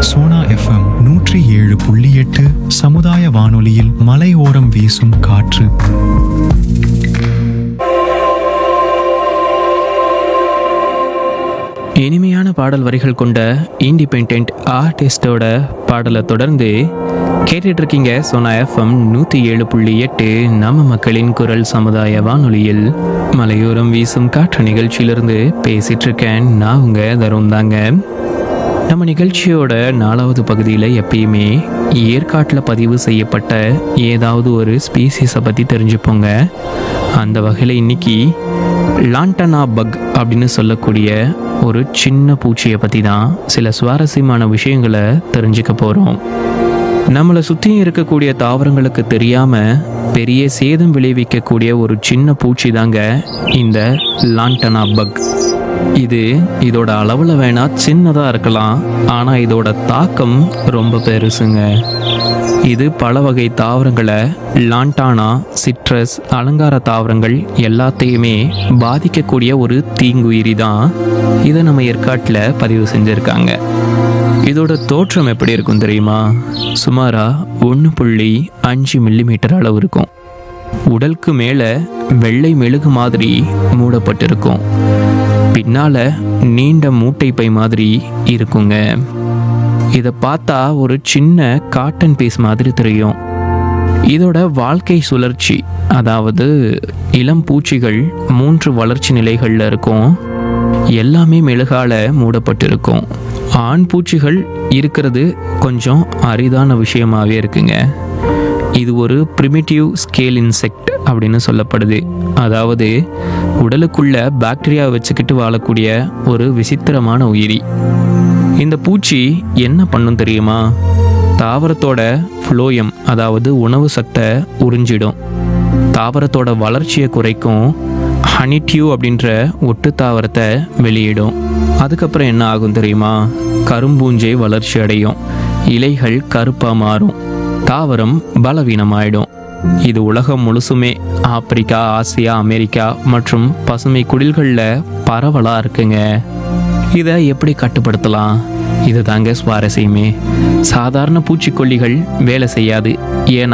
Sona FM நூற்றி ஏழு புள்ளி எட்டு சமுதாய வானொலியில் மலையோரம் வீசும் காற்று இனிமையான பாடல் வரிகள் கொண்ட இண்டிபெண்ட் ஆர்டிஸ்டோட பாடலை தொடர்ந்து கேட்டுட்டு இருக்கீங்க சோனா எஃப்எம் நூற்றி ஏழு புள்ளி எட்டு நம்ம மக்களின் குரல் சமுதாய வானொலியில் மலையோரம் வீசும் காற்று நிகழ்ச்சியிலிருந்து பேசிட்டு இருக்கேன் நான் உங்க தருண் தாங்க நம்ம நிகழ்ச்சியோட நாலாவது பகுதியில் எப்பயுமே ஏற்காட்டில் பதிவு செய்யப்பட்ட ஏதாவது ஒரு ஸ்பீசிஸை பற்றி தெரிஞ்சுப்போங்க அந்த வகையில் இன்னைக்கு லாண்டனா பக் அப்படின்னு சொல்லக்கூடிய ஒரு சின்ன பூச்சியை பற்றி தான் சில சுவாரஸ்யமான விஷயங்களை தெரிஞ்சுக்க போகிறோம் நம்மளை சுற்றி இருக்கக்கூடிய தாவரங்களுக்கு தெரியாமல் பெரிய சேதம் விளைவிக்கக்கூடிய ஒரு சின்ன பூச்சி தாங்க இந்த லாண்டனா பக் இது இதோட அளவில் வேணா சின்னதாக இருக்கலாம் ஆனால் இதோட தாக்கம் ரொம்ப பெருசுங்க இது பல வகை தாவரங்களை லாண்டானா சிட்ரஸ் அலங்கார தாவரங்கள் எல்லாத்தையுமே பாதிக்கக்கூடிய ஒரு தீங்குயிரி தான் இதை நம்ம ஏற்காட்டில் பதிவு செஞ்சுருக்காங்க இதோட தோற்றம் எப்படி இருக்கும் தெரியுமா சுமாரா ஒன்று புள்ளி அஞ்சு மில்லிமீட்டர் அளவு இருக்கும் உடலுக்கு மேலே வெள்ளை மெழுகு மாதிரி மூடப்பட்டிருக்கும் பின்னால நீண்ட மூட்டை பை மாதிரி இருக்குங்க இதை பார்த்தா ஒரு சின்ன காட்டன் பீஸ் மாதிரி தெரியும் இதோட வாழ்க்கை சுழற்சி அதாவது இளம் பூச்சிகள் மூன்று வளர்ச்சி நிலைகளில் இருக்கும் எல்லாமே மெழுகால மூடப்பட்டிருக்கும் ஆண் பூச்சிகள் இருக்கிறது கொஞ்சம் அரிதான விஷயமாவே இருக்குங்க இது ஒரு பிரிமிட்டிவ் ஸ்கேல் இன்செக்ட் அப்படின்னு சொல்லப்படுது அதாவது உடலுக்குள்ள பாக்டீரியா வச்சுக்கிட்டு வாழக்கூடிய ஒரு விசித்திரமான உயிரி இந்த பூச்சி என்ன பண்ணும் தெரியுமா தாவரத்தோட ஃப்ளோயம் அதாவது உணவு சத்தை உறிஞ்சிடும் தாவரத்தோட வளர்ச்சியை குறைக்கும் ஹனிட்யூ அப்படின்ற ஒட்டு தாவரத்தை வெளியிடும் அதுக்கப்புறம் என்ன ஆகும் தெரியுமா கரும்பூஞ்சை வளர்ச்சி அடையும் இலைகள் கருப்பாக மாறும் தாவரம் பலவீனமாயிடும் இது உலகம் முழுசுமே ஆப்பிரிக்கா ஆசியா அமெரிக்கா மற்றும் பசுமை குடில்களில் பரவலாக இருக்குங்க இதை எப்படி கட்டுப்படுத்தலாம் இது தாங்க சுவாரஸ்யமே சாதாரண பூச்சிக்கொல்லிகள் வேலை செய்யாது ஏன்னா